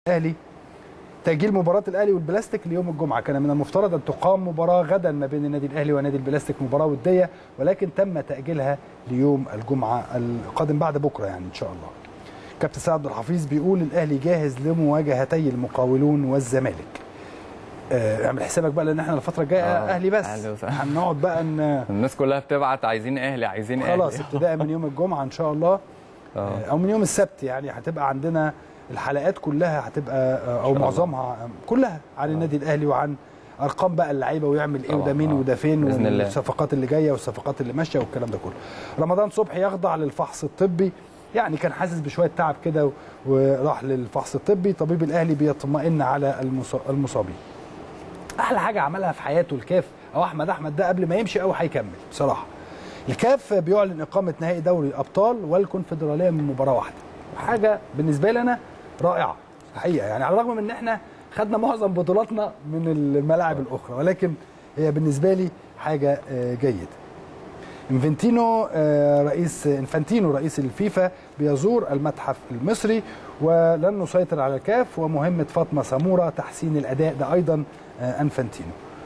الاهلي تاجيل مباراه الاهلي والبلاستيك ليوم الجمعه كان من المفترض ان تقام مباراه غدا ما بين النادي الاهلي ونادي البلاستيك مباراه وديه ولكن تم تاجيلها ليوم الجمعه القادم بعد بكره يعني ان شاء الله كابتن سعد عبد الحفيظ بيقول الاهلي جاهز لمواجهتي المقاولون والزمالك آه، اعمل حسابك بقى لان احنا الفتره الجايه آه، اهلي بس أهلي وسهلا. هنقعد بقى ان الناس كلها بتبعت عايزين اهلي عايزين اهلي خلاص ابتداء من يوم الجمعه ان شاء الله اه او من يوم السبت يعني هتبقى عندنا الحلقات كلها هتبقى او الله. معظمها كلها عن النادي الاهلي وعن ارقام بقى اللعيبه ويعمل ايه طبعاً، وده مين آه. وده فين بإذن الله. والصفقات اللي جايه والصفقات اللي ماشيه والكلام ده كله رمضان صبحي يخضع للفحص الطبي يعني كان حاسس بشويه تعب كده و- وراح للفحص الطبي طبيب الاهلي بيطمئن على المص- المصابين احلى حاجه عملها في حياته الكاف او احمد احمد ده قبل ما يمشي او هيكمل بصراحه الكاف بيعلن اقامه نهائي دوري الابطال والكونفدراليه من مباراه واحده حاجه بالنسبه لي انا رائعه حقيقه يعني على الرغم من ان احنا خدنا معظم بطولاتنا من الملاعب الاخرى ولكن هي بالنسبه لي حاجه آه، جيده انفنتينو آه، رئيس انفانتينو رئيس الفيفا بيزور المتحف المصري ولن نسيطر على الكاف ومهمه فاطمه سموره تحسين الاداء ده ايضا آه، انفانتينو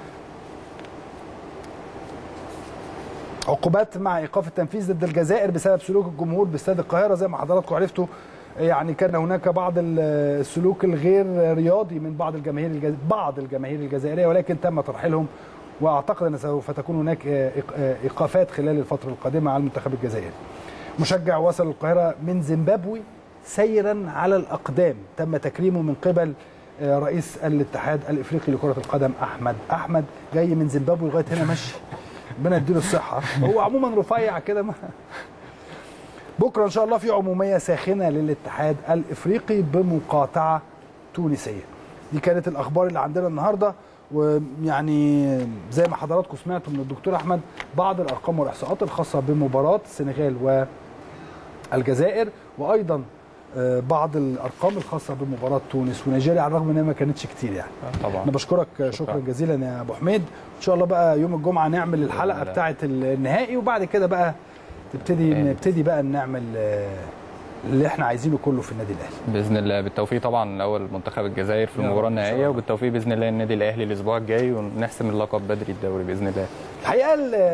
عقوبات مع ايقاف التنفيذ ضد الجزائر بسبب سلوك الجمهور باستاد القاهره زي ما حضراتكم عرفتوا يعني كان هناك بعض السلوك الغير رياضي من بعض الجماهير الجز... بعض الجماهير الجزائريه ولكن تم ترحيلهم واعتقد ان سوف تكون هناك إيق- ايقافات خلال الفتره القادمه على المنتخب الجزائري. مشجع وصل القاهره من زيمبابوي سيرا على الاقدام تم تكريمه من قبل آه، رئيس الاتحاد الافريقي لكره القدم احمد احمد جاي من زيمبابوي لغايه هنا ماشي ربنا يديله الصحه هو عموما رفيع كده ما بكره ان شاء الله في عموميه ساخنه للاتحاد الافريقي بمقاطعه تونسيه دي كانت الاخبار اللي عندنا النهارده ويعني زي ما حضراتكم سمعتوا من الدكتور احمد بعض الارقام والاحصاءات الخاصه بمباراه السنغال والجزائر وايضا آه، بعض الارقام الخاصه بمباراه تونس ونيجيريا على الرغم انها ما كانتش كتير يعني طبعا انا بشكرك شكرا جزيلا يا ابو حميد ان شاء الله بقى يوم الجمعه نعمل الحلقه الله. بتاعه النهائي وبعد كده بقى تبتدي إيه. نبتدي بقى نعمل آه، اللي احنا عايزينه كله في النادي الاهلي باذن الله بالتوفيق طبعا الاول منتخب الجزائر في يا رب المباراه إن شاء النهائيه الله. وبالتوفيق باذن الله النادي الاهلي الاسبوع الجاي ونحسم اللقب بدري الدوري باذن الله الحقيقه ال-